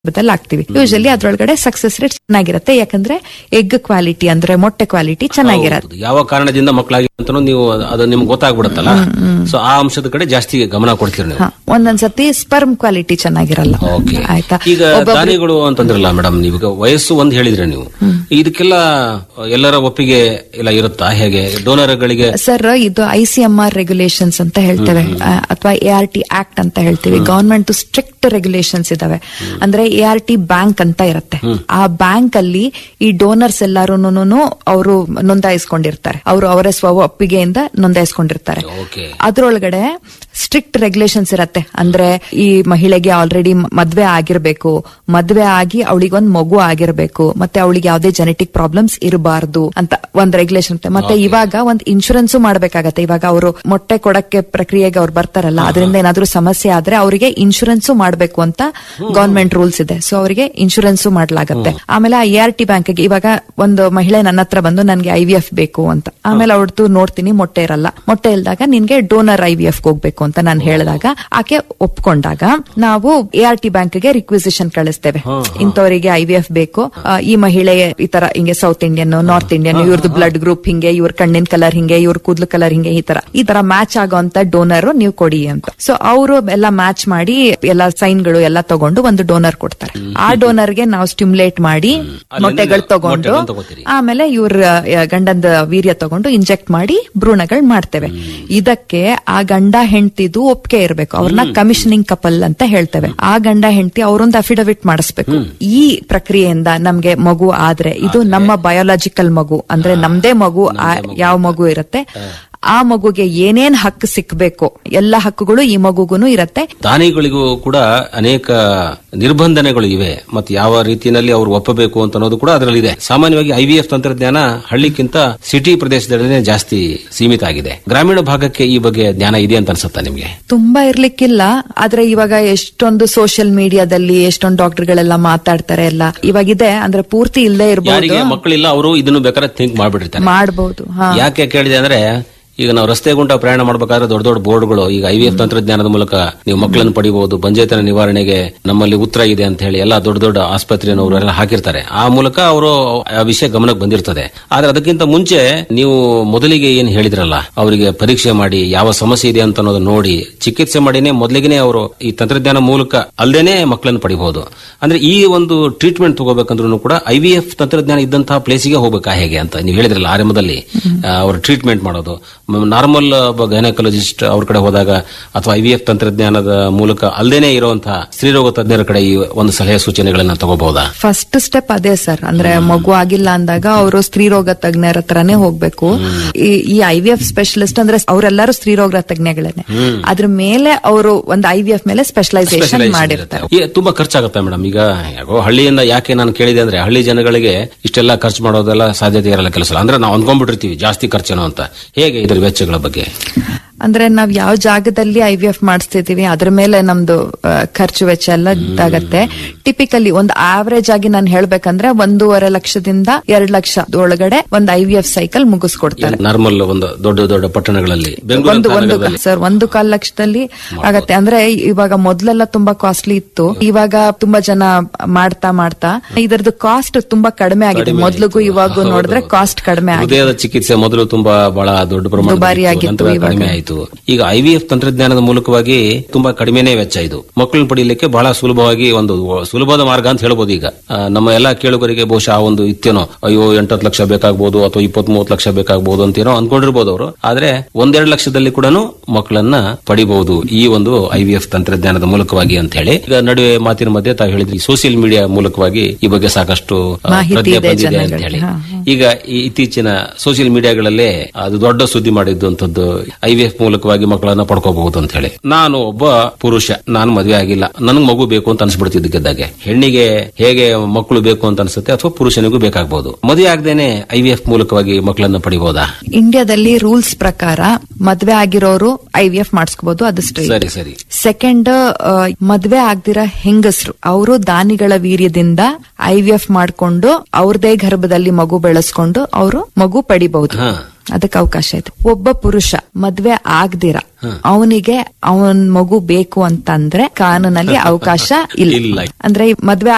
ಸಂದರ್ಭದಲ್ಲಿ ಆಗ್ತೀವಿ usually ಅದ್ರೊಳಗಡೆ success rate ಚೆನ್ನಾಗಿರುತ್ತೆ ಯಾಕಂದ್ರೆ ಎಗ್ ಕ್ವಾಲಿಟಿ ಅಂದ್ರೆ ಮೊಟ್ಟೆ ಕ್ವಾಲಿಟಿ ಚೆನ್ನಾಗಿರತ್ತೆ ಹೌದು. ಯಾವ ಕಾರಣದಿಂದ ಮಕ್ಕಳಾಗಿ ಅಂತ ನೀವು ಅದು ನಿಮ್ಗೆ ಗೊತ್ತಾಗ್ಬಿಡುತ್ತಲ್ಲ ಸೊ ಆ ಅಂಶದ ಕಡೆ ಜಾಸ್ತಿ ಗಮನ ಕೊಡ್ತೀರಿ ನೀವು ಹಾ, ಒಂದೊಂದ್ಸತಿ ಸ್ಪರ್ಮ್ ಕ್ವಾಲಿಟಿ ಚೆನ್ನಾಗಿರಲ್ಲ ಓಕೆ ಆಯ್ತಾ ಈಗ ದಾನಿಗಳು ಅಂತಂದ್ರಲ್ಲ ಮೇಡಮ್ ನೀವು ವಯಸ್ಸು ಒಂದು ಹೇಳಿದ್ರೆ ನೀವು ಇದಕ್ಕೆಲ್ಲ ಎಲ್ಲರ ಒಪ್ಪಿಗೆ ಎಲ್ಲ ಇರುತ್ತಾ ಹೇಗೆ ಡೋನರ್ಗಳಿಗೆ ಸರ್ ಇದು I C M R regulations ಅಂತ ಹೇಳ್ತೇವೆ ಅಥವಾ ಎ ಆರ್ ಟಿ ಆಕ್ಟ್ ಅಂತ ಹೇಳ್ತೀವಿ ಗವರ್ಮೆಂಟ್ ಸ್ಟ್ರಿಕ್ಟ್ ರೆಗ್ಯುಲೇಷನ್ಸ್ ಇದಾವೆ ಅಂದ್ರೆ ಎ ಆರ್ ಟಿ ಬ್ಯಾಂಕ್ ಅಂತ ಇರುತ್ತೆ ಆ ಬ್ಯಾಂಕ್ ಅಲ್ಲಿ ಈ ಡೋನರ್ಸ್ ಎಲ್ಲಾರು ಅವರು ನೋಂದಾಯಿಸ್ಕೊಂಡಿರ್ತಾರೆ ಅವರು ಅವರ ಸ್ವ ಒಪ್ಪಿಗೆಯಿಂದ ನೋಂದಾಯಿಸ್ಕೊಂಡಿರ್ತಾರೆ ಓಕೆ ಅದ್ರೊಳಗಡೆ ಸ್ಟ್ರಿಕ್ಟ್ ರೆಗ್ಯುಲೇಷನ್ಸ್ ಇರತ್ತೆ ಅಂದ್ರೆ ಈ ಮಹಿಳೆಗೆ ಆಲ್ರೆಡಿ ಮದ್ವೆ ಆಗಿರ್ಬೇಕು ಮದ್ವೆ ಆಗಿ ಅವಳಿಗೆ ಒಂದ್ ಮಗು ಆಗಿರ್ಬೇಕು ಮತ್ತೆ ಅವಳಿಗೆ ಯಾವ್ದೇ ಜೆನೆಟಿಕ್ ಪ್ರಾಬ್ಲಮ್ಸ್ ಇರಬಾರ್ದು ಅಂತ ಒಂದ್ ರೆಗ್ಯುಲೇಷನ್ ಇರುತ್ತೆ ಮತ್ತೆ ಇವಾಗ ಒಂದ್ ಇನ್ಶೂರೆನ್ಸ್ ಮಾಡ್ಬೇಕಾಗತ್ತೆ ಇವಾಗ ಅವರು ಮೊಟ್ಟೆ ಕೊಡಕ್ಕೆ ಪ್ರಕ್ರಿಯೆಗೆ ಅವ್ರು ಬರ್ತಾರಲ್ಲ ಅದರಿಂದ ಏನಾದ್ರೂ ಸಮಸ್ಯೆ ಆದ್ರೆ ಅವರಿಗೆ ಇನ್ಶೂರೆನ್ಸ್ ಮಾಡ್ಬೇಕು ಅಂತ ಗವರ್ಮೆಂಟ್ ರೂಲ್ಸ್ ಇದೆ ಸೊ ಅವರಿಗೆ ಇನ್ಶೂರೆನ್ಸ್ ಮಾಡ್ಲಾಗತ್ತೆ ಆಮೇಲೆ ಆ ಎ ಆರ್ ಟಿ ಬ್ಯಾಂಕ್ಗೆ ಇವಾಗ ಒಂದು ಮಹಿಳೆ ನನ್ನ ಹತ್ರ ಬಂದು ನನ್ಗೆ ಐ ವಿ ಎಫ್ ಬೇಕು ಅಂತ ಆಮೇಲೆ ಅವಳದು ನೋಡ್ತೀನಿ ಮೊಟ್ಟೆ ಇರಲ್ಲ ಮೊಟ್ಟೆ ಇಲ್ದಾಗ ನಿನ್ಗೆ ಡೋನರ್ ಐ ವಿ ಎಫ್ ಹೋಗ್ಬೇಕು ಅಂತ ನಾನು ಹೇಳಿದಾಗ ಆಕೆ ಒಪ್ಕೊಂಡಾಗ ನಾವು ಎ ಆರ್ ಟಿ ಬ್ಯಾಂಕ್ಗೆ ರಿಕ್ವಿಸಿಷನ್ ಕಳಿಸ್ತೇವೆ ಇಂಥವರಿಗೆ ಐ ವಿ ಎಫ್ ಬೇಕು ಆ, ಈ ಮಹಿಳೆ ಈ ತರ ಹಿಂಗೆ ಸೌತ್ ಇಂಡಿಯನ್ ನಾರ್ತ್ ಇಂಡಿಯನ್ ಇವ್ರದ್ದು ಬ್ಲಡ್ ಗ್ರೂಪ್ ಹಿಂಗೆ ಇವ್ರ ಕಣ್ಣಿನ ಕಲರ್ ಹಿಂಗೆ ಇವ್ರ ಕೂದಲು ಕಲರ್ ಹಿಂಗೆ ಈ ತರ ಈ ತರ ಮ್ಯಾಚ್ ಆಗೋಂತ ಡೋನರ್ ನೀವು ಕೊಡಿ ಅಂತ ಸೊ ಅವರು ಎಲ್ಲ ಮ್ಯಾಚ್ ಮಾಡಿ ಎಲ್ಲ ಸೈನ್ಗಳು ಎಲ್ಲ ತಗೊಂಡು ಒಂದು ಡೋನರ್ ಕೊಡ್ತಾರೆ ಆ ಡೋನರ್ಗೆ ನಾವು ಸ್ಟಿಮ್ಯುಲೇಟ್ ಮಾಡಿ ಅಲ್ಲಿಂದ ಮೊಟ್ಟೆಗಳು ತಗೊಂಡು ಮೊಟ್ಟೆಗಳನ್ನ ತಗೋತೀರಿ. ಆಮೇಲೆ ಇವ್ರ ಆ, ಗಂಡಂದ ವೀರ್ಯ ತಗೊಂಡು ಇಂಜೆಕ್ಟ್ ಮಾಡಿ ಭ್ರೂಣಗಳು ಮಾಡ್ತೇವೆ ಇದಕ್ಕೆ ಆ ಗಂಡ ಹೆಂಡತಿದು ಒಪ್ಪಿಗೆ ಇರಬೇಕು ಅವ್ರನ್ನ ಕಮಿಷನಿಂಗ್ ಕಪಲ್ ಅಂತ ಹೇಳ್ತೇವೆ ಆ ಗಂಡ ಹೆಂಡತಿ ಅವರೊಂದು ಅಫಿಡವಿಟ್ ಮಾಡಿಸ್ಬೇಕು ಈ ಪ್ರಕ್ರಿಯೆಯಿಂದ ನಮ್ಗೆ ಮಗು ಆದ್ರೆ ಇದು ನಮ್ಮ ಬಯೋಲಾಜಿಕಲ್ ಮಗು ಅಂದ್ರೆ ನಮ್ದೇ ಮಗು ಆ- ಯಾವ ಮಗು ಇರುತ್ತೆ ಆ ಮಗುಗೆ ಏನೇನ್ ಹಕ್ಕು ಸಿಕ್ಬೇಕು ಎಲ್ಲ ಹಕ್ಕುಗಳು ಈ ಮಗುಗುನು ಇರತ್ತೆ ದಾನಿಗಳಿಗೂ ಕೂಡ ಅನೇಕ ನಿರ್ಬಂಧನೆಗಳು ಇವೆ ಮತ್ತೆ ಯಾವ ರೀತಿಯಲ್ಲಿ ಅವರು ಒಪ್ಪಬೇಕು ಅಂತ ಅನ್ನೋದು ಕೂಡ ಅದರಲ್ಲಿದೆ ಸಾಮಾನ್ಯವಾಗಿ ಐವಿಎಫ್ ತಂತ್ರಜ್ಞಾನ ಹಳ್ಳಿಕ್ಕಿಂತ ಸಿಟಿ ಪ್ರದೇಶದಲ್ಲೇ ಜಾಸ್ತಿ ಸೀಮಿತ ಆಗಿದೆ ಗ್ರಾಮೀಣ ಭಾಗಕ್ಕೆ ಈ ಬಗ್ಗೆ ಜ್ಞಾನ ಇದೆ ಅಂತ ಅನ್ಸುತ್ತಾ ನಿಮ್ಗೆ ತುಂಬಾ ಇರ್ಲಿಕ್ಕಿಲ್ಲ ಆದ್ರೆ ಇವಾಗ ಎಷ್ಟೊಂದು ಸೋಷಿಯಲ್ ಮೀಡಿಯಾದಲ್ಲಿ ಎಷ್ಟೊಂದು ಡಾಕ್ಟರ್ಗಳೆಲ್ಲ ಮಾತಾಡ್ತಾರೆ ಎಲ್ಲ ಇವಾಗಿದೆ ಅಂದ್ರೆ ಪೂರ್ತಿ ಇಲ್ಲದೆ ಇರಬಹುದು ಯಾರಿಗೆ ಮಕ್ಕಳಿಲ್ಲ ಅವರು ಇದನ್ನು ಬೇಕಾದ್ರೆ ಥಿಂಕ್ ಮಾಡ್ಬಿಟ್ಟಿರ್ತಾರೆ ಮಾಡಬಹುದು ಹಾ ಯಾಕೆ ಕೇಳಿದೆ ಅಂದ್ರೆ ಈಗ ನಾವು ರಸ್ತೆ ಗುಂಟ ಪ್ರಯಾಣ ಮಾಡಬೇಕಾದ್ರೆ ದೊಡ್ಡ ದೊಡ್ಡ ಬೋರ್ಡ್ಗಳು ಈಗ ಐವಿಎಫ್ ತಂತ್ರಜ್ಞಾನದ ಮೂಲಕ ನೀವು ಮಕ್ಕಳನ್ನು ಪಡಿಬಹುದು ಬಂಜೇತನ ನಿವಾರಣೆಗೆ ನಮ್ಮಲ್ಲಿ ಉತ್ತರ ಇದೆ ಅಂತ ಹೇಳಿ ಎಲ್ಲ ದೊಡ್ಡ ದೊಡ್ಡ ಆಸ್ಪತ್ರೆಯವರು ಹಾಕಿರ್ತಾರೆ ಆ ಮೂಲಕ ಅವರು ಆ ವಿಷಯ ಗಮನಕ್ಕೆ ಬಂದಿರ್ತದೆ ಆದ್ರೆ ಅದಕ್ಕಿಂತ ಮುಂಚೆ ನೀವು ಮೊದಲಿಗೆ ಏನ್ ಹೇಳಿದ್ರಲ್ಲ ಅವರಿಗೆ ಪರೀಕ್ಷೆ ಮಾಡಿ ಯಾವ ಸಮಸ್ಯೆ ಇದೆ ಅಂತ ಅನ್ನೋದು ನೋಡಿ ಚಿಕಿತ್ಸೆ ಮಾಡಿನೇ ಮೊದಲಿಗೆ ಅವರು ಈ ತಂತ್ರಜ್ಞಾನ ಮೂಲಕ ಅಲ್ಲದೇನೆ ಮಕ್ಕಳನ್ನು ಪಡಿಬಹುದು ಅಂದ್ರೆ ಈ ಒಂದು ಟ್ರೀಟ್ಮೆಂಟ್ ತಗೋಬೇಕಂದ್ರೂ ಕೂಡ ಐವಿಎಫ್ ತಂತ್ರಜ್ಞಾನ ಇದ್ದಂತಹ ಪ್ಲೇಸಿಗೆ ಹೋಗ್ಬೇಕಾ ಹೇಗೆ ಅಂತ ನೀವು ಹೇಳಿದ್ರಲ್ಲ ಆರಂಭದಲ್ಲಿ ಆ, ಅವರು ಟ್ರೀಟ್ಮೆಂಟ್ ಮಾಡೋದು ನಾರ್ಮಲ್ ಒಬ್ಬ ಗೈನಕಾಲಜಿಸ್ಟ್ ಅವ್ರ ಕಡೆ ಹೋದಾಗ ಅಥವಾ ಐವಿಎಫ್ ತಂತ್ರಜ್ಞಾನದ ಮೂಲಕ ಅಲ್ಲದೇನೆ ಇರುವಂತಹ ಸ್ತ್ರೀರೋಗ ತಜ್ಞರ ಕಡೆ ಈ ಒಂದು ಸಲಹೆ ಸೂಚನೆಗಳನ್ನ ತಗೋಬಹುದಾ ಫಸ್ಟ್ ಸ್ಟೆಪ್ ಅದೇ ಸರ್ ಅಂದ್ರೆ ಮಗು ಆಗಿಲ್ಲ ಅಂದಾಗ ಅವರು ಸ್ತ್ರೀರೋಗ ತಜ್ಞರ ಹತ್ರನೇ ಹೋಗ್ಬೇಕು ಈ- ಈ ಐ ವಿ ಎಫ್ ಸ್ಪೆಷಲಿಸ್ಟ್ ಅಂದ್ರೆ ಅವರೆಲ್ಲರೂ ಸ್ತ್ರೀರೋಗ ತಜ್ಞಗಳೇನೆ ಅದ್ರ ಮೇಲೆ ಅವರು ಒಂದು ಐ ವಿ ಎಫ್ ಮೇಲೆ ಸ್ಪೆಷಲೈಸೇಷನ್ Specialization ಮಾಡಿರ್ತಾರೆ ಇರುತ್ತೆ. ಈ ತುಂಬಾ ಖರ್ಚಾಗುತ್ತೆ ಮೇಡಮ್ ಈಗ ಯಾಕೋ ಹಳ್ಳಿಯಿಂದ ಯಾಕೆ ನಾನು ಕೇಳಿದೆ ಅಂದ್ರೆ ಹಳ್ಳಿ ಜನಗಳಿಗೆ ಇಷ್ಟೆಲ್ಲ ಖರ್ಚು ಮಾಡೋದೆಲ್ಲ ಸಾಧ್ಯತೆ ಇರಲ್ಲ ಕೆಲಸ ಅಂದ್ರೆ ನಾವು ಅಂದ್ಕೊಂಡ್ಬಿಟ್ಟಿರ್ತೀವಿ ಜಾಸ್ತಿ ಖರ್ಚೇನೋ ಅಂತ ಹೇಗೆ ಇದರ ವೆಚ್ಚಗಳ ಬಗ್ಗೆ ಅಂದ್ರೆ ನಾವ್ ಯಾವ ಜಾಗದಲ್ಲಿ ಐ ವಿ ಎಫ್ ಮಾಡಿಸ್ತಿದೀವಿ ಅದ್ರ ಮೇಲೆ ನಮ್ದು ಆ, ಖರ್ಚು ವೆಚ್ಚ ಎಲ್ಲ ಇದಾಗತ್ತೆ ಟಿಪಿಕಲಿ ಒಂದು ಆವರೇಜ್ ಆಗಿ ನಾನು ಹೇಳ್ಬೇಕಂದ್ರೆ ಒಂದೂವರೆ ಲಕ್ಷದಿಂದ ಎರಡ್ ಲಕ್ಷ ಒಳಗಡೆ ಒಂದು ಐ ವಿ ಎಫ್ ಸೈಕಲ್ ಮುಗಿಸ್ಕೊಡ್ತಾರೆ ನಾರ್ಮಲ್ ಒಂದು ದೊಡ್ಡ ದೊಡ್ಡ ಪಟ್ಟಣಗಳಲ್ಲಿ ಬೆಂಗಳೂರು ಒಂದು ಒಂದು ನಗರದಲ್ಲಿ ಸರ್ ಒಂದು ಕಾಲ್ ಲಕ್ಷದಲ್ಲಿ ಆಗತ್ತೆ ಅಂದ್ರೆ ಇವಾಗ ಮೊದ್ಲೆಲ್ಲ ತುಂಬಾ ಕಾಸ್ಟ್ಲಿ ಇತ್ತು ಇವಾಗ ತುಂಬಾ ಜನ ಮಾಡ್ತಾ ಮಾಡ್ತಾ ಇದರದ್ದು ಕಾಸ್ಟ್ ತುಂಬಾ ಕಡಿಮೆ ಆಗಿದೆ ಮೊದ್ಲಿಗೂ ಇವಾಗೂ ನೋಡಿದ್ರೆ ಕಾಸ್ಟ್ ಕಡಿಮೆ ಆಗಿದೆ ಹೃದಯದ ಚಿಕಿತ್ಸೆ ಮೊದಲು ತುಂಬಾ ಬಹಳ ದೊಡ್ಡ ದುಬಾರಿ ಪ್ರಮಾಣ ಆಗಿತ್ತು ನಂತರ ಇವಾಗ. ಕಡಿಮೆ ಆಯಿತು ಈಗ ಐವಿಎಫ್ ತಂತ್ರಜ್ಞಾನದ ಮೂಲಕವಾಗಿ ತುಂಬಾ ಕಡಿಮೆನೇ ವೆಚ್ಚ ಇದು ಮಕ್ಕಳನ್ನ ಪಡೀಲಿಕ್ಕೆ ಬಹಳ ಸುಲಭವಾಗಿ ಒಂದು ಸುಲಭದ ಮಾರ್ಗ ಅಂತ ಹೇಳ್ಬೋದು ಈಗ ಆ, ನಮ್ಮ ಎಲ್ಲಾ ಕೇಳುಗರಿಗೆ ಬಹುಶಃ ಆ ಒಂದು ಇತ್ತೇನೋ ಅಯ್ಯೋ ಎಂಟತ್ತು ಲಕ್ಷ ಬೇಕಾಗ್ಬೋದು ಅಥವಾ ಇಪ್ಪತ್ತ್ ಮೂವತ್ತು ಲಕ್ಷ ಬೇಕಾಗ್ಬೋದು ಅಂತೇನೋ ಅನ್ಕೊಂಡಿರ್ಬೋದು ಅವರು ಆದ್ರೆ ಒಂದೆರಡು ಲಕ್ಷದಲ್ಲಿ ಕೂಡ ಮಕ್ಕಳನ್ನ ಪಡಿಬಹುದು ಈ ಒಂದು ಐವಿಎಫ್ ತಂತ್ರಜ್ಞಾನದ ಮೂಲಕವಾಗಿ ಅಂತ ಹೇಳಿ ಈಗ ನಡುವೆ ಮಾತಿನ ಮಧ್ಯೆ ತಾವು ಹೇಳಿದ್ರಿ ಸೋಷಿಯಲ್ ಮೀಡಿಯಾ ಮೂಲಕವಾಗಿ ಈ ಬಗ್ಗೆ ಸಾಕಷ್ಟು ಆ, ಮಾಹಿತಿ ಪ್ರಜ್ಞೆ ಇದೆ ಬಂದಿದೆ ಅಂತ ಜನಗಳಿಗೆ. ಹೇಳಿ ಹಾ, ಈಗ ಈ ಇತ್ತೀಚಿನ ಸೋಷಿಯಲ್ ಮೀಡಿಯಾಗಳಲ್ಲೇ ಅದು ದೊಡ್ಡ ಸುದ್ದಿ ಮಾಡಿದ್ದಂಥದ್ದು ಐ ವಿ ಎಫ್ ಮೂಲಕವಾಗಿ ಮಕ್ಕಳನ್ನ ಪಡ್ಕೋಬಹುದು ಅಂತ ಹೇಳಿ ನಾನು ಒಬ್ಬ ಪುರುಷ ನಾನು ಮದುವೆ ಆಗಿಲ್ಲ ನನಗ್ ಮಗು ಬೇಕು ಅಂತ ಅನ್ಸ್ಬಿಡ್ತಿದ್ದಕ್ಕಿದ್ದಾಗೆ ಹೆಣ್ಣಿಗೆ ಹೇಗೆ ಮಕ್ಕಳು ಬೇಕು ಅಂತ ಅನ್ಸುತ್ತೆ ಅಥವಾ ಪುರುಷನಿಗೂ ಬೇಕಾಗಬಹುದು ಮದುವೆ ಆಗದೇನೆ ಐ ವಿ ಎಫ್ ಮೂಲಕವಾಗಿ ಮಕ್ಕಳನ್ನ ಪಡಿಬಹುದಾ ಇಂಡಿಯಾದಲ್ಲಿ ರೂಲ್ಸ್ ಪ್ರಕಾರ ಮದ್ವೆ ಆಗಿರೋರು ಐ ವಿ ಎಫ್ ಮಾಡಿಸ್ಕೋಬಹುದು ಅದು ಸ್ಟ್ರೈಟ್ ಸರಿ ಸರಿ ಸೆಕೆಂಡ್ ಮದ್ವೆ ಆಗ್ದಿರ ಹೆಂಗಸರು ಅವರು ದಾನಿಗಳ ವೀರ್ಯದಿಂದ ಐ ವಿ ಎಫ್ ಮಾಡ್ಕೊಂಡು ಅವ್ರದೇ ಗರ್ಭದಲ್ಲಿ ಮಗು ಬೆಳೆಸ್ಕೊಂಡು ಅವರು ಮಗು ಪಡಿಬಹುದು ಹಾ. ಅದಕ್ಕೆ ಅವಕಾಶ ಇದೆ ಒಬ್ಬ ಪುರುಷ ಮದ್ವೆ ಆಗ್ದಿರ ಅವನಿಗೆ ಅವನ್ ಮಗು ಬೇಕು ಅಂತಂದ್ರೆ ಕಾನೂನಲ್ಲಿ ಅವಕಾಶ ಇಲ್ಲ ಇಲ್ಲ. ಅಂದ್ರೆ ಮದ್ವೆ